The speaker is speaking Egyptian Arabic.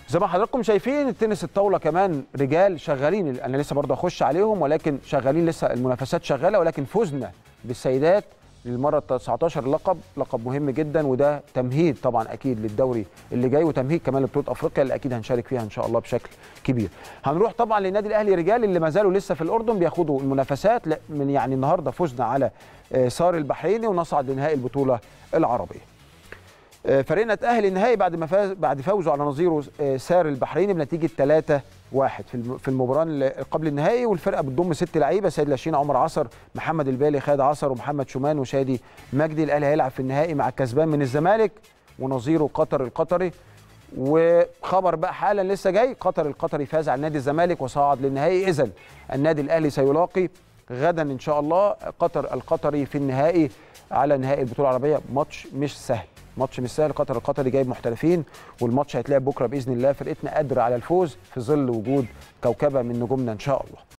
زي ما حضراتكم شايفين التنس الطاوله كمان رجال شغالين انا لسه برضه اخش عليهم ولكن شغالين لسه المنافسات شغاله ولكن فزنا بالسيدات للمره 19 لقب لقب مهم جدا وده تمهيد طبعا اكيد للدوري اللي جاي وتمهيد كمان لبطوله افريقيا اللي اكيد هنشارك فيها ان شاء الله بشكل كبير هنروح طبعا للنادي الاهلي رجال اللي ما زالوا لسه في الاردن بياخدوا المنافسات من يعني النهارده فزنا على صار البحريني ونصعد لنهائي البطوله العربيه فريقنا اتاهل النهائي بعد ما فاز بعد فوزه على نظيره سار البحريني بنتيجه 3 واحد في المباراه قبل النهائي والفرقه بتضم ست لعيبه سيد لاشين عمر عصر محمد البالي خالد عصر ومحمد شومان وشادي مجدي الاهلي هيلعب في النهائي مع الكسبان من الزمالك ونظيره قطر القطري وخبر بقى حالا لسه جاي قطر القطري فاز على نادي الزمالك وصعد للنهائي اذا النادي الاهلي سيلاقي غدا ان شاء الله قطر القطري في النهائي على نهائي البطوله العربيه ماتش مش سهل ماتش مش سهل قطر القطري جايب محترفين والماتش هيتلعب بكره باذن الله فرقتنا قادره على الفوز في ظل وجود كوكبه من نجومنا ان شاء الله